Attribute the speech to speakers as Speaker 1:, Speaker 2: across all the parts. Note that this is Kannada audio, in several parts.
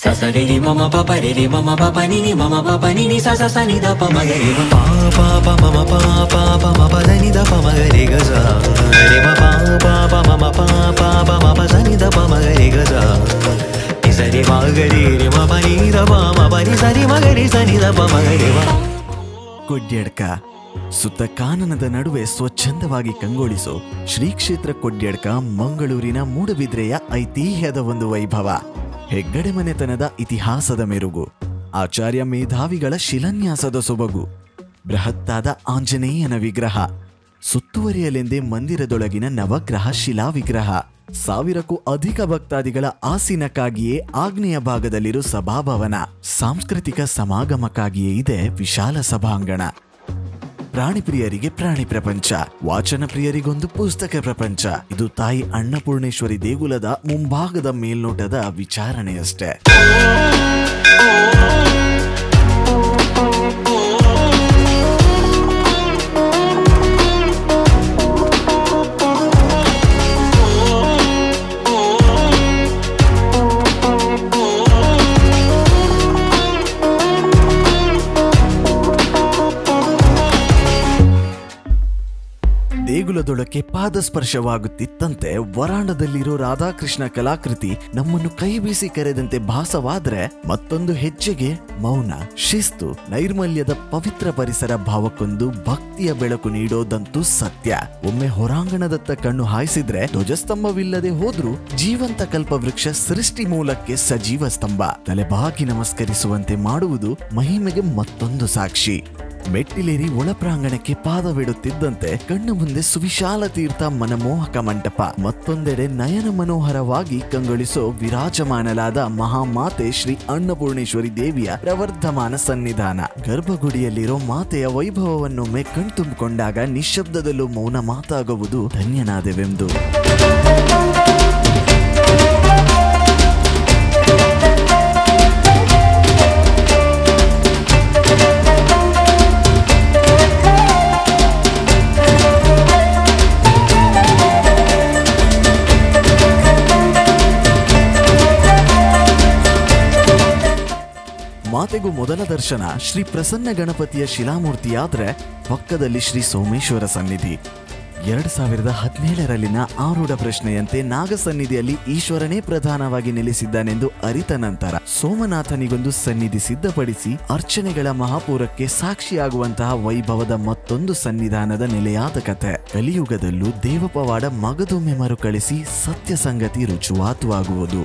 Speaker 1: ಸ ಸ ರಿ ರಿ ಮಮ ಪ ಪ ರಿ ರಿ ಮಮ ಪ ಪ ನಿ ನಿ ಮಮ ಪ ಪ ನಿ ನಿ ಸ ಸ ಸ ನಿ ದ ಪ ಮ ಗ ರಿ ಮ ಪ ಪ ಪ ಮ ಮ ಪ ಪ ಪ ಮ ಪ ದ ನಿ ದ ಪ ಮ ಗ ರಿ ಗ ಸ ರಿ ಮ ಪ ಪ ಪ ಮ ಮ ಪ ಪ ಪ ಮ ಪ ಸ ನಿ ದ ಪ ಮ ಗ ರಿ ಗ ಸ ನಿ ಸ ರಿ ಮ ಗ ರಿ ರಿ ಮ ಪ ನಿ ದ ಪ ಮ ಪ ನಿ ಸ ರಿ ಮ ಗ ರಿ ಸ ನಿ ದ ಪ ಮ ಗ ರಿ ಮ
Speaker 2: ಕೊಡ್ಯಡ್ಕ ಸುತ್ತ ಕಾನನದ ನಡುವೆ ಸ್ವಚ್ಛಂದವಾಗಿ ಕಂಗೊಳಿಸೋ ಶ್ರೀ ಕ್ಷೇತ್ರ ಕೊಡ್ಯಡ್ಕ ಮಂಗಳೂರಿನ ಮೂಡಬಿದ್ರೆಯ ಐತಿಹ್ಯದ ಒಂದು ವೈಭವ ಹೆಗ್ಗಡೆ ಮನೆತನದ ಇತಿಹಾಸದ ಮೆರುಗು ಆಚಾರ್ಯ ಮೇಧಾವಿಗಳ ಶಿಲಾನ್ಯಾಸದ ಸೊಬಗು ಬೃಹತ್ತಾದ ಆಂಜನೇಯನ ವಿಗ್ರಹ ಸುತ್ತುವರಿಯಲೆಂದೇ ಮಂದಿರದೊಳಗಿನ ನವಗ್ರಹ ಶಿಲಾ ವಿಗ್ರಹ ಸಾವಿರಕ್ಕೂ ಅಧಿಕ ಭಕ್ತಾದಿಗಳ ಆಸೀನಕ್ಕಾಗಿಯೇ ಆಗ್ನೇಯ ಭಾಗದಲ್ಲಿರೋ ಸಭಾಭವನ ಸಾಂಸ್ಕೃತಿಕ ಸಮಾಗಮಕ್ಕಾಗಿಯೇ ಇದೆ ವಿಶಾಲ ಸಭಾಂಗಣ ಪ್ರಾಣಿ ಪ್ರಿಯರಿಗೆ ಪ್ರಾಣಿ ಪ್ರಪಂಚ ವಾಚನ ಪ್ರಿಯರಿಗೊಂದು ಪುಸ್ತಕ ಪ್ರಪಂಚ ಇದು ತಾಯಿ ಅನ್ನಪೂರ್ಣೇಶ್ವರಿ ದೇಗುಲದ ಮುಂಭಾಗದ ಮೇಲ್ನೋಟದ ವಿಚಾರಣೆಯಷ್ಟೇ ದೇಗುಲದೊಳಕ್ಕೆ ಪಾದಸ್ಪರ್ಶವಾಗುತ್ತಿತ್ತಂತೆ ವರಾಂಡದಲ್ಲಿರೋ ರಾಧಾಕೃಷ್ಣ ಕಲಾಕೃತಿ ನಮ್ಮನ್ನು ಕೈ ಬೀಸಿ ಕರೆದಂತೆ ಭಾಸವಾದ್ರೆ ಮತ್ತೊಂದು ಹೆಜ್ಜೆಗೆ ಮೌನ ಶಿಸ್ತು ನೈರ್ಮಲ್ಯದ ಪವಿತ್ರ ಪರಿಸರ ಭಾವಕ್ಕೊಂದು ಭಕ್ತಿಯ ಬೆಳಕು ನೀಡೋದಂತೂ ಸತ್ಯ ಒಮ್ಮೆ ಹೊರಾಂಗಣದತ್ತ ಕಣ್ಣು ಹಾಯಿಸಿದ್ರೆ ಧ್ವಜಸ್ತಂಭವಿಲ್ಲದೆ ಹೋದ್ರೂ ಜೀವಂತ ಕಲ್ಪವೃಕ್ಷ ಸೃಷ್ಟಿ ಮೂಲಕ್ಕೆ ಸಜೀವ ಸ್ತಂಭ ತಲೆಬಾಗಿ ನಮಸ್ಕರಿಸುವಂತೆ ಮಾಡುವುದು ಮಹಿಮೆಗೆ ಮತ್ತೊಂದು ಸಾಕ್ಷಿ ಮೆಟ್ಟಿಲೇರಿ ಒಳಪ್ರಾಂಗಣಕ್ಕೆ ಪಾದವಿಡುತ್ತಿದ್ದಂತೆ ಕಣ್ಣು ಮುಂದೆ ಸುವಿಶಾಲ ತೀರ್ಥ ಮನಮೋಹಕ ಮಂಟಪ ಮತ್ತೊಂದೆಡೆ ನಯನ ಮನೋಹರವಾಗಿ ಕಂಗೊಳಿಸೋ ವಿರಾಜಮಾನಲಾದ ಮಹಾಮಾತೆ ಶ್ರೀ ಅನ್ನಪೂರ್ಣೇಶ್ವರಿ ದೇವಿಯ ಪ್ರವರ್ಧಮಾನ ಸನ್ನಿಧಾನ ಗರ್ಭಗುಡಿಯಲ್ಲಿರೋ ಮಾತೆಯ ವೈಭವವನ್ನೊಮ್ಮೆ ಕಣ್ತುಂಬಿಕೊಂಡಾಗ ನಿಶ್ಶಬ್ದದಲ್ಲೂ ಮೌನ ಮಾತಾಗುವುದು ಧನ್ಯನಾದೆವೆಂದು ಮಾತೆಗೂ ಮೊದಲ ದರ್ಶನ ಶ್ರೀ ಪ್ರಸನ್ನ ಗಣಪತಿಯ ಶಿಲಾಮೂರ್ತಿಯಾದ್ರೆ ಪಕ್ಕದಲ್ಲಿ ಶ್ರೀ ಸೋಮೇಶ್ವರ ಸನ್ನಿಧಿ ಎರಡ್ ಸಾವಿರದ ಹದಿನೇಳರಲ್ಲಿನ ಆರೂಢ ಪ್ರಶ್ನೆಯಂತೆ ನಾಗ ಸನ್ನಿಧಿಯಲ್ಲಿ ಈಶ್ವರನೇ ಪ್ರಧಾನವಾಗಿ ನೆಲೆಸಿದ್ದಾನೆಂದು ಅರಿತ ನಂತರ ಸೋಮನಾಥನಿಗೊಂದು ಸನ್ನಿಧಿ ಸಿದ್ಧಪಡಿಸಿ ಅರ್ಚನೆಗಳ ಮಹಾಪೂರಕ್ಕೆ ಸಾಕ್ಷಿಯಾಗುವಂತಹ ವೈಭವದ ಮತ್ತೊಂದು ಸನ್ನಿಧಾನದ ನೆಲೆಯಾದ ಕಥೆ ಕಲಿಯುಗದಲ್ಲೂ ದೇವಪವಾಡ ಮಗದೊಮ್ಮೆ ಮರುಕಳಿಸಿ ಸತ್ಯ ಸಂಗತಿ ರುಜುವಾತುವಾಗುವುದು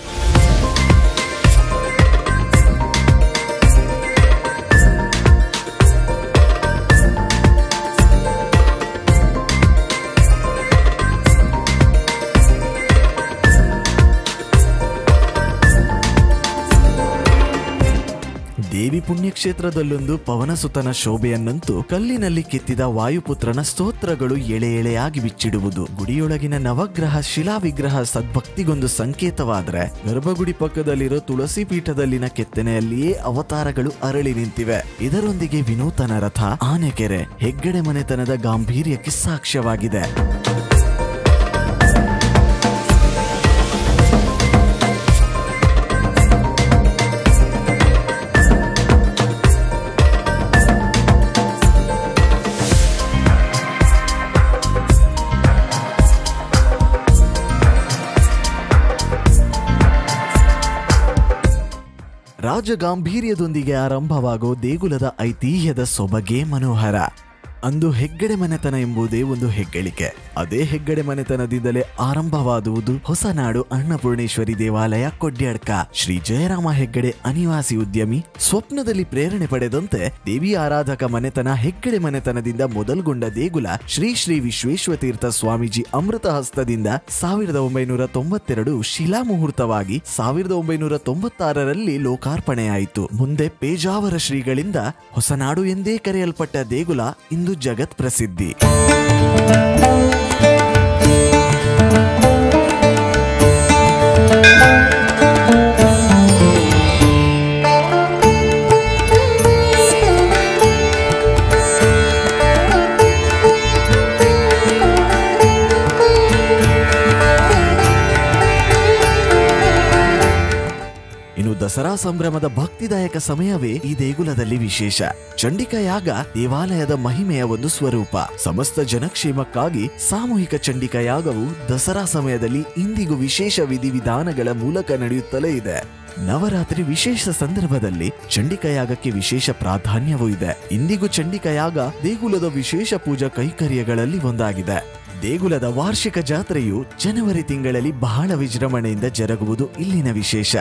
Speaker 2: ದೇವಿ ಪುಣ್ಯಕ್ಷೇತ್ರದಲ್ಲೊಂದು ಪವನಸುತನ ಶೋಭೆಯನ್ನಂತೂ ಕಲ್ಲಿನಲ್ಲಿ ಕೆತ್ತಿದ ವಾಯುಪುತ್ರನ ಸ್ತೋತ್ರಗಳು ಎಳೆ ಎಳೆಯಾಗಿ ಬಿಚ್ಚಿಡುವುದು ಗುಡಿಯೊಳಗಿನ ನವಗ್ರಹ ಶಿಲಾ ವಿಗ್ರಹ ಸದ್ಭಕ್ತಿಗೊಂದು ಸಂಕೇತವಾದ್ರೆ ಗರ್ಭಗುಡಿ ಪಕ್ಕದಲ್ಲಿರೋ ತುಳಸಿ ಪೀಠದಲ್ಲಿನ ಕೆತ್ತನೆಯಲ್ಲಿಯೇ ಅವತಾರಗಳು ಅರಳಿ ನಿಂತಿವೆ ಇದರೊಂದಿಗೆ ವಿನೂತನ ರಥ ಆನೆಕೆರೆ ಹೆಗ್ಗಡೆ ಮನೆತನದ ಗಾಂಭೀರ್ಯಕ್ಕೆ ಸಾಕ್ಷ್ಯವಾಗಿದೆ ರಾಜಗಾಂಭೀರ್ಯದೊಂದಿಗೆ ಆರಂಭವಾಗೋ ದೇಗುಲದ ಐತಿಹ್ಯದ ಸೊಬಗೇ ಮನೋಹರ ಅಂದು ಹೆಗ್ಗಡೆ ಮನೆತನ ಎಂಬುದೇ ಒಂದು ಹೆಗ್ಗಳಿಕೆ ಅದೇ ಹೆಗ್ಗಡೆ ಮನೆತನದಿಂದಲೇ ಆರಂಭವಾದುವುದು ಹೊಸನಾಡು ಅನ್ನಪೂರ್ಣೇಶ್ವರಿ ದೇವಾಲಯ ಕೊಡ್ಯಾಡ್ಕ ಶ್ರೀ ಜಯರಾಮ ಹೆಗ್ಗಡೆ ಅನಿವಾಸಿ ಉದ್ಯಮಿ ಸ್ವಪ್ನದಲ್ಲಿ ಪ್ರೇರಣೆ ಪಡೆದಂತೆ ದೇವಿ ಆರಾಧಕ ಮನೆತನ ಹೆಗ್ಗಡೆ ಮನೆತನದಿಂದ ಮೊದಲ್ಗೊಂಡ ದೇಗುಲ ಶ್ರೀ ಶ್ರೀ ವಿಶ್ವೇಶ್ವತೀರ್ಥ ಸ್ವಾಮೀಜಿ ಅಮೃತ ಹಸ್ತದಿಂದ ಸಾವಿರದ ಒಂಬೈನೂರ ತೊಂಬತ್ತೆರಡು ಶಿಲಾ ಮುಹೂರ್ತವಾಗಿ ಸಾವಿರದ ಒಂಬೈನೂರ ತೊಂಬತ್ತಾರರಲ್ಲಿ ಲೋಕಾರ್ಪಣೆಯಾಯಿತು ಮುಂದೆ ಪೇಜಾವರ ಶ್ರೀಗಳಿಂದ ಹೊಸನಾಡು ಎಂದೇ ಕರೆಯಲ್ಪಟ್ಟ ದೇಗುಲ ಇಂದು ಜಗತ್ ಪ್ರಸಿದ್ಧಿ ಇನ್ನು ದಸರಾ ಸಂಭ್ರಮದ ಭಕ್ತಿದಾಯಕ ಸಮಯವೇ ಈ ದೇಗುಲದಲ್ಲಿ ವಿಶೇಷ ಚಂಡಿಕಾ ಯಾಗ ದೇವಾಲಯದ ಮಹಿಮೆಯ ಒಂದು ಸ್ವರೂಪ ಸಮಸ್ತ ಜನಕ್ಷೇಮಕ್ಕಾಗಿ ಸಾಮೂಹಿಕ ಚಂಡಿಕಾ ಯಾಗವು ದಸರಾ ಸಮಯದಲ್ಲಿ ಇಂದಿಗೂ ವಿಶೇಷ ವಿಧಿವಿಧಾನಗಳ ಮೂಲಕ ನಡೆಯುತ್ತಲೇ ಇದೆ ನವರಾತ್ರಿ ವಿಶೇಷ ಸಂದರ್ಭದಲ್ಲಿ ಚಂಡಿಕಾ ಯಾಗಕ್ಕೆ ವಿಶೇಷ ಪ್ರಾಧಾನ್ಯವೂ ಇದೆ ಇಂದಿಗೂ ಚಂಡಿಕಾ ಯಾಗ ದೇಗುಲದ ವಿಶೇಷ ಪೂಜಾ ಕೈಕರ್ಯಗಳಲ್ಲಿ ಒಂದಾಗಿದೆ ದೇಗುಲದ ವಾರ್ಷಿಕ ಜಾತ್ರೆಯು ಜನವರಿ ತಿಂಗಳಲ್ಲಿ ಬಹಳ ವಿಜೃಂಭಣೆಯಿಂದ ಜರುಗುವುದು ಇಲ್ಲಿನ ವಿಶೇಷ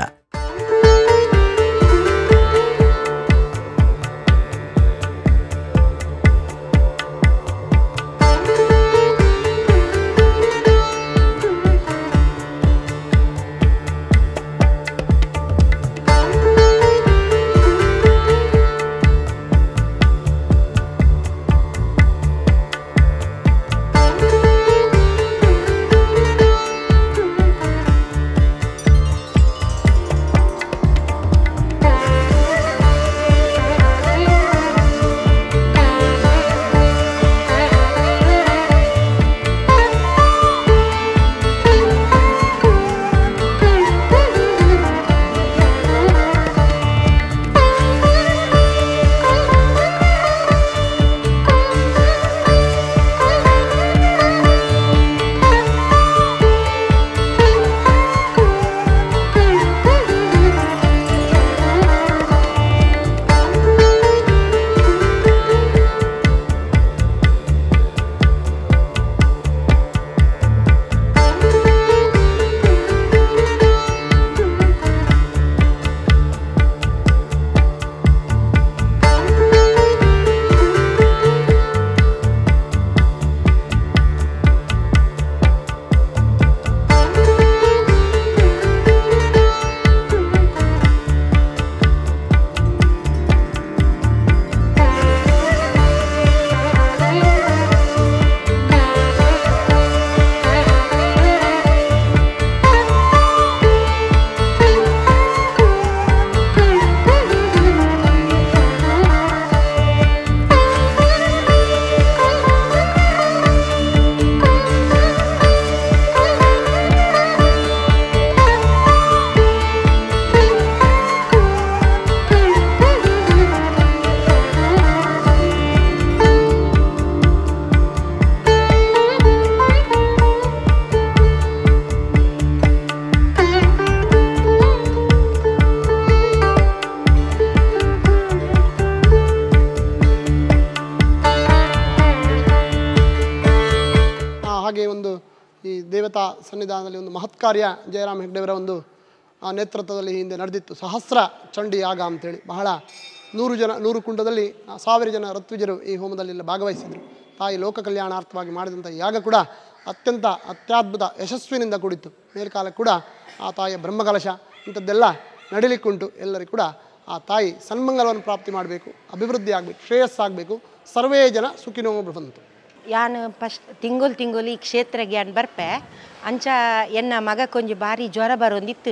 Speaker 3: ಆ, ಹಾಗೆ ಒಂದು ಈ ದೇವತಾ ಸನ್ನಿಧಾನದಲ್ಲಿ ಒಂದು ಮಹತ್ ಕಾರ್ಯ ಜಯರಾಮ್ ಹೆಗ್ಡೆಯವರ ಒಂದು ಆ, ನೇತೃತ್ವದಲ್ಲಿ ಹಿಂದೆ ನಡೆದಿತ್ತು ಸಹಸ್ರ ಚಂಡಿ ಯಾಗ ಅಂತೇಳಿ ಬಹಳ ನೂರು ಜನ ನೂರು ಕುಂಡದಲ್ಲಿ ಆ, ಸಾವಿರ ಜನ ಋತ್ವಿಜರು ಈ ಹೋಮದಲ್ಲೆಲ್ಲ ಭಾಗವಹಿಸಿದರು ತಾಯಿ ಲೋಕ ಕಲ್ಯಾಣಾರ್ಥವಾಗಿ ಮಾಡಿದಂಥ ಯಾಗ ಕೂಡ ಅತ್ಯಂತ ಅತ್ಯದ್ಭುತ ಯಶಸ್ವಿನಿಂದ ಕೂಡಿತ್ತು ಮೇಲ್ಕಾಲ ಕೂಡ ಆ ತಾಯಿಯ ಬ್ರಹ್ಮಕಲಶ ಇಂಥದ್ದೆಲ್ಲ ನಡಿಲಿಕ್ಕುಂಟು ಎಲ್ಲರಿಗೂ ಕೂಡ ಆ ತಾಯಿ ಸನ್ಮಂಗಲವನ್ನು ಪ್ರಾಪ್ತಿ ಮಾಡಬೇಕು ಅಭಿವೃದ್ಧಿ ಆಗಬೇಕು ಶ್ರೇಯಸ್ಸಾಗಬೇಕು ಸರ್ವೇ ಜನ ಸುಖಿನೋ ಭವಂತು
Speaker 4: ಯಾನ್ ಫಸ್ಟ್ ತಿಂಗುಲ್ ತಿಂಗುಲ್ ಈ ಕ್ಷೇತ್ರಗೆ ಯಾನ್ ಬರ್ಪೆ ಅಂಚ ಎನ್ನ ಮಗ ಕೊಂಚ ಭಾರಿ ಜ್ವರ ಬರೋಂದಿತ್ತು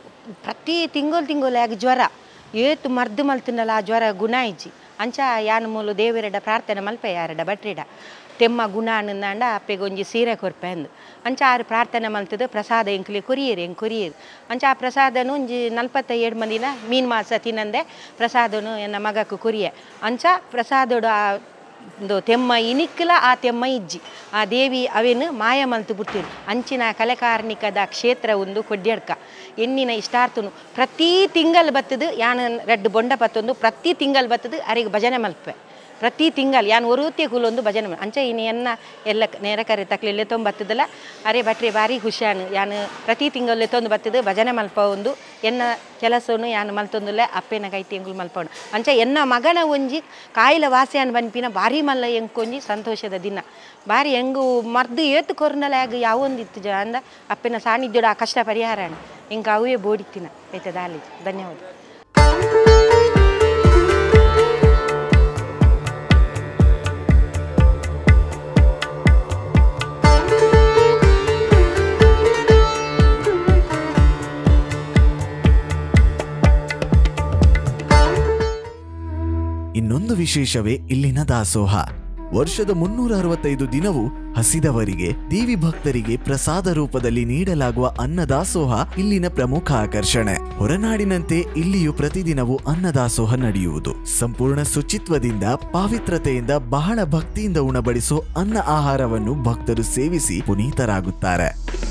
Speaker 4: ಪ್ರತಿ ತಿಂಗುಲ್ ತಿಂಗುಲ್ ಯಾಗ ಜ್ವರ ಏತು ಮರ್ದು ಮಲ್ತಿನಲ್ಲ ಆ ಜ್ವರ ಗುಣ ಇಜ್ಜಿ ಅಂಚ ಯಾನ್ ಮೂಲು ದೇವರೆಡ ಪ್ರಾರ್ಥನೆ ಮಲ್ಪೆ ಯಾರಡ ಬಟ್ರಿಡ ತೆಮ್ಮ ಗುಣ ಅನ್ನಂದಾಂಡ ಅಪ್ಪೆಗೆ ಒಂಜಿ ಸೀರೆ ಕೊರ್ಪೆ ಅಂದು ಅಂಚ ಆರು ಪ್ರಾರ್ಥನೆ ಮಲ್ತದ ಪ್ರಸಾದ ಎಂಕ್ಲಿ ಕೊರಿಯರ್ ಹೆಂಗೆ ಕೊರಿಯರ್ ಅಂಚ ಆ ಪ್ರಸಾದನು ಒಂಜಿ ನಲ್ಪತ್ತ ಏಳು ಮಂದಿನ ಮೀನು ಮಾಸ ತಿನ್ನಂದೆ ಪ್ರಸಾದನು ಎನ್ನ ಮಗಕ್ಕೆ ಕೊರಿಯೆ ಅಂಚ ಪ್ರಸಾದಡು ಆ ಒಂದು ತೆಮ್ಮ ಇನಿಕ್ಕಲ ಆ ತೆಮ್ಮ ಇಜ್ಜಿ ಆ ದೇವಿ ಅವೇನು ಮಾಯ ಮಲ್ತು ಬಿಡ್ತೀನಿ ಅಂಚಿನ ಕಲೆಕಾರ್ಣಿಕದ ಕ್ಷೇತ್ರ ಒಂದು ಕೊಡ್ಯಡ್ಕ ಎಣ್ಣಿನ ಇಷ್ಟಾರ್ಥನು ಪ್ರತಿ ತಿಂಗಳು ಬತ್ತದು ಯಾನ ರೆಡ್ ಬೊಂಡ ಬತ್ತೊಂದು ಪ್ರತಿ ತಿಂಗಳು ಬತ್ತದು ಅರಿಗೆ ಭಜನೆ ಮಲ್ಪೆ ಪ್ರತಿ ತಿಂಗಳು ಯಾನ್ ಒರುತ್ಯ ಕೂಲೊಂದು ಭಜನೆ ಮಾ- ಅಂಚ ಇನ್ನು ಎನ್ನ ಎಲ್ಲ ನೇರ ಕರೆ ತಕ್ಲೆಲ್ಲ ತೊಂಬತ್ತದಲ್ಲ ಅರೆ ಬಟ್ರೆ ಭಾರಿ ಖುಷಿಯಾನು ಯಾನ್ ಪ್ರತಿ ತಿಂಗಳು ಎತ್ತೊಂದು ಬತ್ತದು ಭಜನೆ ಮಲ್ಪ ಒಂದು ಎನ್ನ ಕೆಲಸವನ್ನು ಯಾನ್ ಮಲ್ತೊಂದುಲ್ಲ ಅಪ್ಪೆನ ಕೈ ತಿಂಗಳು ಮಲ್ಪವನು ಅಂಚ ಎನ್ನ ಮಗನ ಒಂಜಿ ಕಾಯಿಲೆ ವಾಸೆಯನ್ನು ಬನ್ಪಿನ ಭಾರಿ ಮಲ್ಲ ಎಂಕೊಂಜಿ ಸಂತೋಷದ ದಿನ ಭಾರಿ ಹೆಂಗು ಮರ್ದು ಏತು ಕೊರ್ನಲಾಗ ಯಾವೊಂದಿತ್ತು ಜ ಅಂದ ಅಪ್ಪನ ಸಾನ್ನಿಧ್ಯಡ ಆ ಕಷ್ಟ ಪರಿಹಾರ ಹಿಂಗೆ ಅವೇ ಬೋಡಿತ್ತಿನ ಆಯ್ತದ ಅಲ್ಲಿ ಧನ್ಯವಾದ
Speaker 2: ಇನ್ನೊಂದು ವಿಶೇಷವೇ ಇಲ್ಲಿನ ದಾಸೋಹ ವರ್ಷದ ಮುನ್ನೂರ ಅರವತ್ತೈದು ದಿನವೂ ಹಸಿದವರಿಗೆ ದೇವಿ ಭಕ್ತರಿಗೆ ಪ್ರಸಾದ ರೂಪದಲ್ಲಿ ನೀಡಲಾಗುವ ಅನ್ನದಾಸೋಹ ಇಲ್ಲಿನ ಪ್ರಮುಖ ಆಕರ್ಷಣೆ ಹೊರನಾಡಿನಂತೆ ಇಲ್ಲಿಯೂ ಪ್ರತಿದಿನವೂ ಅನ್ನದಾಸೋಹ ನಡೆಯುವುದು ಸಂಪೂರ್ಣ ಶುಚಿತ್ವದಿಂದ ಪಾವಿತ್ರತೆಯಿಂದ ಬಹಳ ಭಕ್ತಿಯಿಂದ ಉಣಬಡಿಸೋ ಅನ್ನ ಆಹಾರವನ್ನು ಭಕ್ತರು ಸೇವಿಸಿ ಪುನೀತರಾಗುತ್ತಾರೆ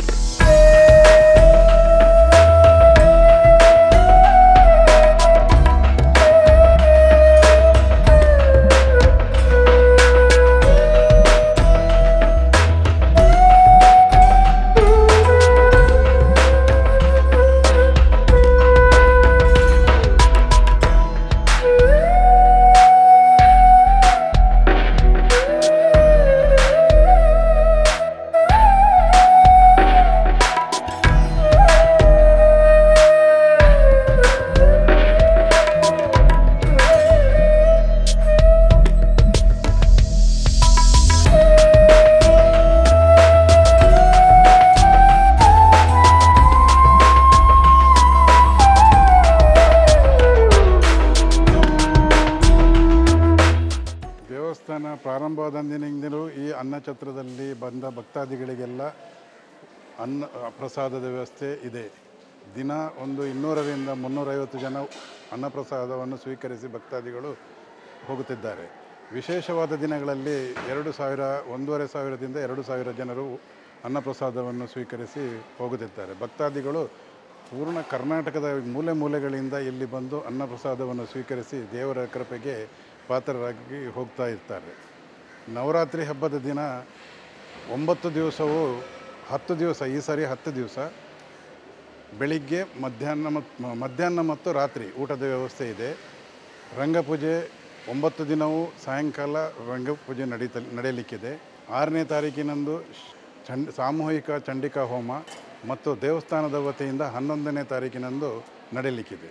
Speaker 5: ದೇವಸ್ಥಾನ ಪ್ರಾರಂಭವಾದಂದಿನಿಂದಲೂ ಈ ಅನ್ನಛತ್ರದಲ್ಲಿ ಬಂದ ಭಕ್ತಾದಿಗಳಿಗೆಲ್ಲ ಅನ್ನ ಪ್ರಸಾದದ ವ್ಯವಸ್ಥೆ ಇದೆ ದಿನ ಒಂದು ಇನ್ನೂರರಿಂದ ಮುನ್ನೂರೈವತ್ತು ಜನ ಅನ್ನಪ್ರಸಾದವನ್ನು ಸ್ವೀಕರಿಸಿ ಭಕ್ತಾದಿಗಳು ಹೋಗುತ್ತಿದ್ದಾರೆ ವಿಶೇಷವಾದ ದಿನಗಳಲ್ಲಿ ಎರಡು ಸಾವಿರ ಒಂದೂವರೆ ಸಾವಿರದಿಂದ ಎರಡು ಸಾವಿರ ಜನರು ಅನ್ನಪ್ರಸಾದವನ್ನು ಸ್ವೀಕರಿಸಿ ಹೋಗುತ್ತಿದ್ದಾರೆ ಭಕ್ತಾದಿಗಳು ಪೂರ್ಣ ಕರ್ನಾಟಕದ ಮೂಲೆ ಮೂಲೆಗಳಿಂದ ಇಲ್ಲಿ ಬಂದು ಅನ್ನಪ್ರಸಾದವನ್ನು ಸ್ವೀಕರಿಸಿ ದೇವರ ಕೃಪೆಗೆ ಪಾತ್ರರಾಗಿ ಹೋಗ್ತಾ ಇರ್ತಾರೆ ನವರಾತ್ರಿ ಹಬ್ಬದ ದಿನ ಒಂಬತ್ತು ದಿವಸವೂ ಹತ್ತು ದಿವಸ ಈ ಸಾರಿ ಹತ್ತು ದಿವಸ ಬೆಳಿಗ್ಗೆ ಮಧ್ಯಾಹ್ನ ಮತ್ತು ಮಧ್ಯಾಹ್ನ ಮತ್ತು ರಾತ್ರಿ ಊಟದ ವ್ಯವಸ್ಥೆ ಇದೆ ರಂಗಪೂಜೆ ಒಂಬತ್ತು ದಿನವೂ ಸಾಯಂಕಾಲ ರಂಗಪೂಜೆ ನಡೀತ ನಡೆಯಲಿಕ್ಕಿದೆ ಆರನೇ ತಾರೀಕಿನಂದು ಶ್- ಚಂಡ್ ಸಾಮೂಹಿಕ ಚಂಡಿಕಾ ಹೋಮ ಮತ್ತು ದೇವಸ್ಥಾನದ ವತಿಯಿಂದ ಹನ್ನೊಂದನೇ ತಾರೀಕಿನಂದು ನಡೆಯಲಿಕ್ಕಿದೆ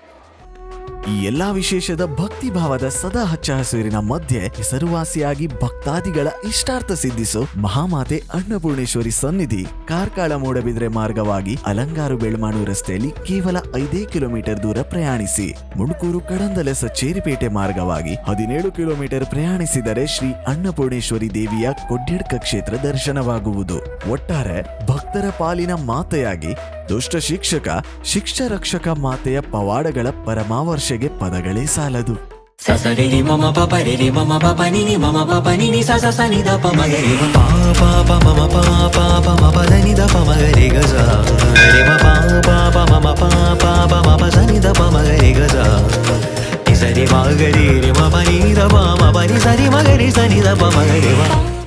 Speaker 2: ಈ ಎಲ್ಲಾ ವಿಶೇಷದ ಭಕ್ತಿ ಭಾವದ ಸದಾ ಹಚ್ಚ ಹಸಿರಿನ ಮಧ್ಯೆ ಹೆಸರುವಾಸಿಯಾಗಿ ಭಕ್ತಾದಿಗಳ ಇಷ್ಟಾರ್ಥ ಸಿದ್ಧಿಸೋ ಮಹಾಮಾತೆ ಅನ್ನಪೂರ್ಣೇಶ್ವರಿ ಸನ್ನಿಧಿ ಕಾರ್ಕಾಳ ಮೂಡಬಿದ್ರೆ ಮಾರ್ಗವಾಗಿ ಅಲಂಗಾರು ಬೆಳ್ಮಾಣು ರಸ್ತೆಯಲ್ಲಿ ಕೇವಲ ಐದೇ ಕಿಲೋಮೀಟರ್ ದೂರ ಪ್ರಯಾಣಿಸಿ ಮುಣಕೂರು ಕಡಂದಲೆ ಸಚ್ಚೇರಿಪೇಟೆ ಮಾರ್ಗವಾಗಿ ಹದಿನೇಳು ಕಿಲೋಮೀಟರ್ ಪ್ರಯಾಣಿಸಿದರೆ ಶ್ರೀ ಅನ್ನಪೂರ್ಣೇಶ್ವರಿ ದೇವಿಯ ಕೊಡ್ಯಡ್ಕ ಕ್ಷೇತ್ರ ದರ್ಶನವಾಗುವುದು ಒಟ್ಟಾರೆ ಭಕ್ತರ ಪಾಲಿನ ಮಾತೆಯಾಗಿ ದುಷ್ಟ ಶಿಕ್ಷಕ ಶಿಕ್ಷ ರಕ್ಷಕ ಮಾತೆಯ ಪವಾಡಗಳ ಪರಮಾವರ್ಷೆಗೆ ಪದಗಳೇ ಸಾಲದು
Speaker 1: ಸಸರಿ ರಿ ಮಮ ಪಪ ರಿ ರಿ ಮಮ ಪಪ ನಿ ನಿ ಮಮ ಪಪ ನಿ ನಿ ಸ ಸ ಸ ನಿ ದ ಪ ಮ ಗ ರಿ ಮ ಪ ಪ ಪ ಮಮ ಪ ಪ ಪ ಮ ಪ ದ ನಿ ದ ಪ ಮ ಗ ರಿ ಗ ಸ ರಿ ಮ ಪ ಪ ಪ ಮಮ ಪ ಪ ಪ ಮ ಪ ಸ ನಿ ದ ಪ ಮ ಗ ರಿ ಗ ಸ ನಿ ಸ ರಿ ಮ ಗ ರಿ ರಿ ಮ ಪ ನಿ ದ ಪ ಮ ಪ ನಿ ಸ ರಿ ಮ ಗ ರಿ ಸ ನಿ ದ ಪ ಮ ಗ ರಿ ಮ